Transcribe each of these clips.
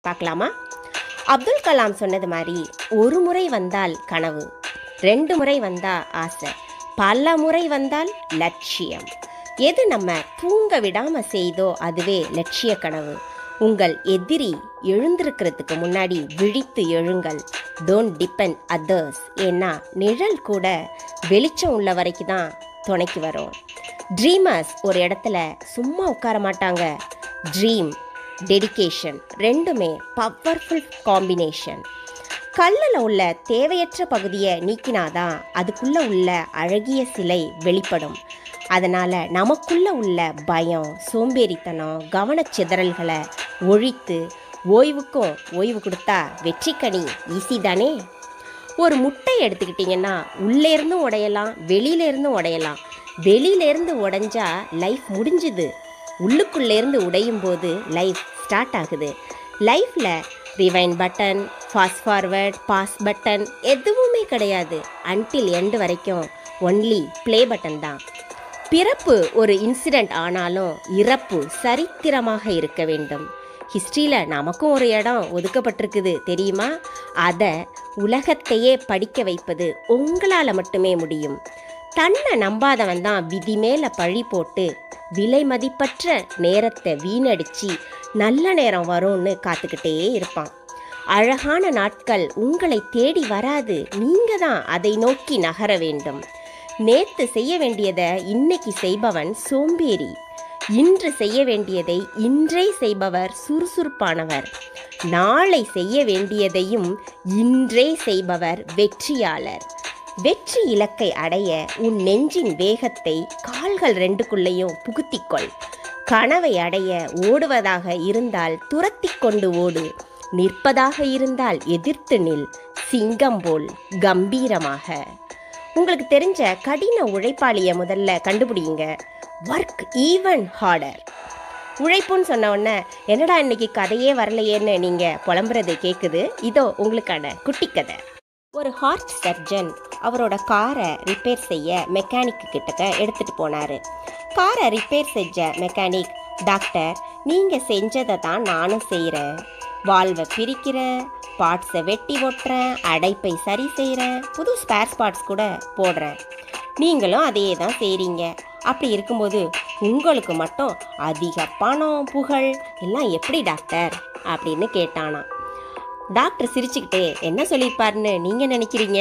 பார்க்கலாமா அப்துல் கலாம் சொன்னது மாதிரி ஒரு முறை வந்தால் கனவு ரெண்டு முறை வந்தா ஆசை பல முறை வந்தால் லட்சியம் எது நம்ம தூங்க விடாம செய்தோ அதுவே லட்சிய கனவு உங்கள் எதிரி எழுந்திருக்கிறதுக்கு முன்னாடி விழித்து எழுங்கள் டோன்ட் டிபெண்ட் அதர்ஸ் ஏன்னா நிழல் கூட வெளிச்சம் உள்ள வரைக்கும் தான் துணைக்கு வரும் ட்ரீமர்ஸ் ஒரு இடத்துல சும்மா உட்கார மாட்டாங்க ட்ரீம் டெடிகேஷன் ரெண்டுமே பவர்ஃபுல் காம்பினேஷன் கல்லில் உள்ள தேவையற்ற பகுதியை நீக்கினாதான் அதுக்குள்ள உள்ள அழகிய சிலை வெளிப்படும் அதனால நமக்குள்ள உள்ள பயம் சோம்பேறித்தனம் கவனச்சிதறல்களை ஒழித்து ஓய்வுக்கும் ஓய்வு கொடுத்தா வெற்றிக்கனி ஈஸி தானே ஒரு முட்டை எடுத்துக்கிட்டிங்கன்னா உள்ளேருந்தும் உடையலாம் வெளியிலேருந்தும் உடையலாம் வெளியிலேருந்து உடைஞ்சா லைஃப் முடிஞ்சுது உள்ளுக்குள்ளேருந்து உடையும் போது லைஃப் ஸ்டார்ட் ஆகுது லைஃப்பில் rewind button fast forward pause button எதுவுமே கிடையாது அன்டில் எண்டு வரைக்கும் ஒன்லி ப்ளே பட்டன் தான் பிறப்பு ஒரு இன்சிடெண்ட் ஆனாலும் இறப்பு சரித்திரமாக இருக்க வேண்டும் ஹிஸ்ட்ரியில் நமக்கும் ஒரு இடம் ஒதுக்கப்பட்டிருக்குது தெரியுமா அதை உலகத்தையே படிக்க வைப்பது உங்களால் மட்டுமே முடியும் தன்னை நம்பாதவன் தான் விதி மேலே பழி போட்டு விலை மதிப்பற்ற நேரத்தை வீணடிச்சு நல்ல நேரம் வரும்னு காத்துக்கிட்டே இருப்பான் அழகான நாட்கள் உங்களை தேடி வராது நீங்க தான் அதை நோக்கி நகர வேண்டும் நேத்து செய்ய வேண்டியதை இன்னைக்கு செய்பவன் சோம்பேறி இன்று செய்ய வேண்டியதை இன்றே செய்பவர் சுறுசுறுப்பானவர் நாளை செய்ய வேண்டியதையும் இன்றே செய்பவர் வெற்றியாளர் வெற்றி இலக்கை அடைய உன் நெஞ்சின் வேகத்தை கால்கள் ரெண்டுக்குள்ளேயும் புகுத்திக்கொள் கனவை அடைய ஓடுவதாக இருந்தால் துரத்தி கொண்டு ஓடு நிற்பதாக இருந்தால் எதிர்த்து நில் சிங்கம் போல் கம்பீரமாக உங்களுக்கு தெரிஞ்ச கடின உழைப்பாளியை முதல்ல கண்டுபிடிங்க ஒர்க் ஈவன் ஹார்டர் உழைப்புன்னு சொன்ன உடனே என்னடா இன்னைக்கு கதையே வரலையேன்னு நீங்கள் புலம்புறது கேட்குது இதோ உங்களுக்கான குட்டி கதை ஒரு ஹார்ட் சர்ஜன் அவரோட காரை ரிப்பேர் செய்ய மெக்கானிக் கிட்டக்க எடுத்துட்டு போனாரு காரை ரிப்பேர் செஞ்ச மெக்கானிக் டாக்டர் நீங்க செஞ்சதை தான் நானும் செய்கிறேன் வால்வை பிரிக்கிறேன் பார்ட்ஸை வெட்டி ஒட்டுறேன் அடைப்பை சரி செய்கிறேன் புது ஸ்பேர் பார்ட்ஸ் கூட போடுறேன் நீங்களும் அதையே தான் செய்கிறீங்க அப்படி இருக்கும்போது உங்களுக்கு மட்டும் அதிக பணம் புகழ் எல்லாம் எப்படி டாக்டர் அப்படின்னு கேட்டானாம் டாக்டர் சிரிச்சுக்கிட்டே என்ன சொல்லியிருப்பாருன்னு நீங்கள் நினைக்கிறீங்க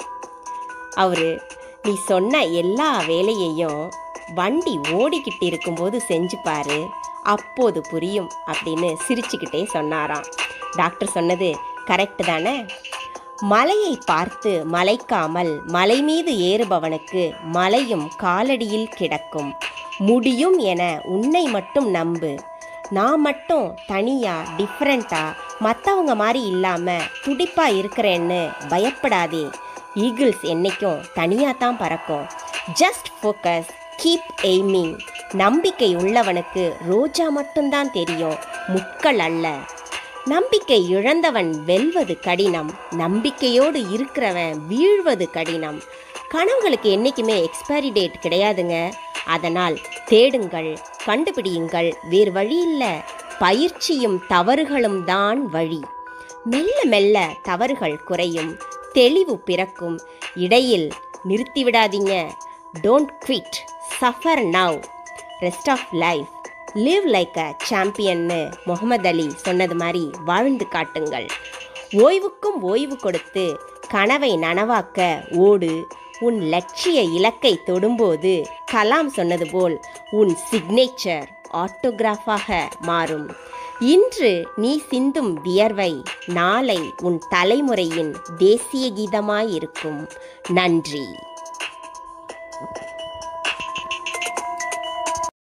அவரு நீ சொன்ன எல்லா வேலையையும் வண்டி ஓடிக்கிட்டு இருக்கும்போது செஞ்சு பாரு அப்போது புரியும் அப்படின்னு சிரிச்சுக்கிட்டே சொன்னாராம் டாக்டர் சொன்னது கரெக்டு தானே மலையை பார்த்து மலைக்காமல் மலை மீது ஏறுபவனுக்கு மலையும் காலடியில் கிடக்கும் முடியும் என உன்னை மட்டும் நம்பு நான் மட்டும் தனியா டிஃப்ரெண்டா மற்றவங்க மாதிரி இல்லாம துடிப்பா இருக்கிறேன்னு பயப்படாதே ஈகிள்ஸ் என்னைக்கும் தனியாக தான் பறக்கும் ஜஸ்ட் ஃபோக்கஸ் கீப் எய்மிங் நம்பிக்கை உள்ளவனுக்கு ரோஜா மட்டும்தான் தெரியும் முட்கள் அல்ல நம்பிக்கை இழந்தவன் வெல்வது கடினம் நம்பிக்கையோடு இருக்கிறவன் வீழ்வது கடினம் கனவுகளுக்கு என்றைக்குமே எக்ஸ்பைரி டேட் கிடையாதுங்க அதனால் தேடுங்கள் கண்டுபிடியுங்கள் வேறு வழி இல்லை பயிற்சியும் தவறுகளும் தான் வழி மெல்ல மெல்ல தவறுகள் குறையும் தெளிவு பிறக்கும் இடையில் நிறுத்திவிடாதீங்க don't quit suffer now rest of life live like a சாம்பியன்னு முகமது அலி சொன்னது மாதிரி வாழ்ந்து காட்டுங்கள் ஓய்வுக்கும் ஓய்வு கொடுத்து கனவை நனவாக்க ஓடு உன் லட்சிய இலக்கை தொடும்போது கலாம் சொன்னது போல் உன் சிக்னேச்சர் ஆட்டோகிராஃபாக மாறும் இன்று நீ சிந்தும் வியர்வை நாளை உன் தலைமுறையின் தேசிய கீதமாயிருக்கும் நன்றி